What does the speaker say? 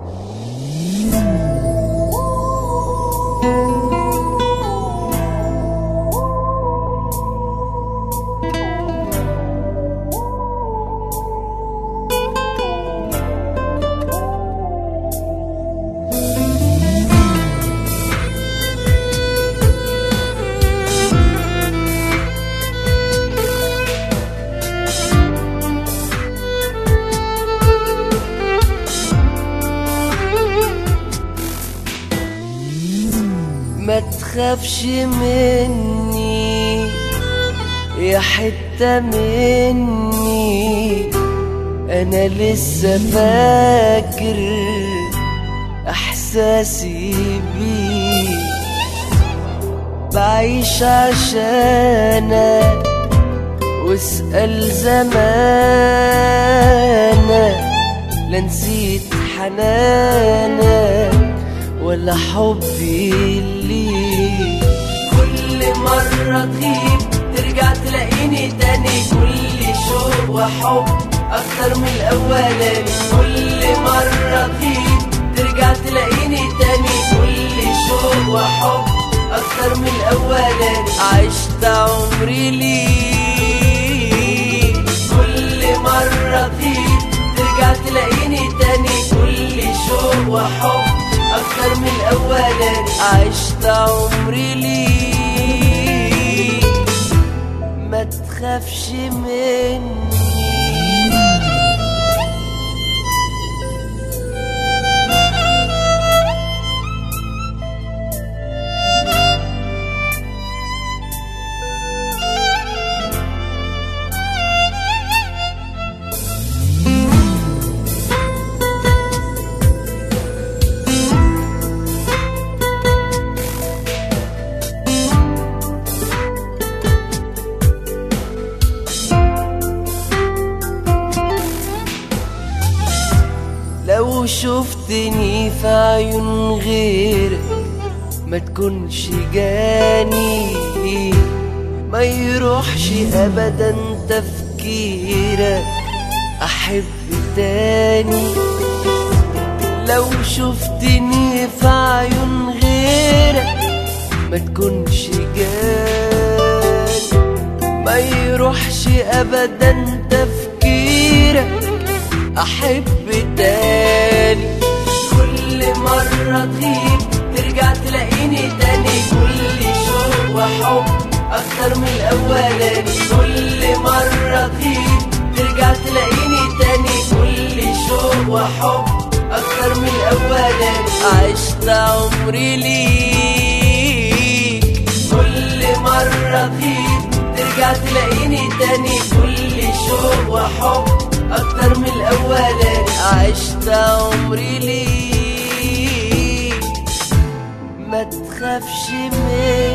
ما تخافش مني يا حتة مني أنا لسه فاكر إحساسي بيك بعيش عشانك واسأل زمانك لا نسيت حنانك ولا حبي ليك كل مرة تغيب ترجع تلاقيني تاني كل شوق وحب أكتر من الأولاني كل مرة تغيب ترجع تلاقيني تاني كل شوق وحب أكتر من الأولاني عشت عمري ليك كل مرة تغيب ترجع تلاقيني تاني كل شوق وحب أكتر من الأولاني عشت عمري ليك ما تخافش مني لو شفتني في عيون غيرك ما تكونش جاني ما يروحش ابدا تفكيرك احب تاني لو شفتني في عيون غيرك ما تكونش جاني ما يروحش ابدا تفكيرك احب تاني كل مرة تغيب ترجع تلاقيني تاني كل شوق وحب اكتر من الاولاني كل مرة تغيب ترجع تلاقيني تاني كل شوق وحب اكتر من الاولاني عشت عمري ليك كل مرة تغيب ترجع تلاقيني تاني كل شوق وحب أكتر من الأولاني عشت عمري ليك ما تخافش مني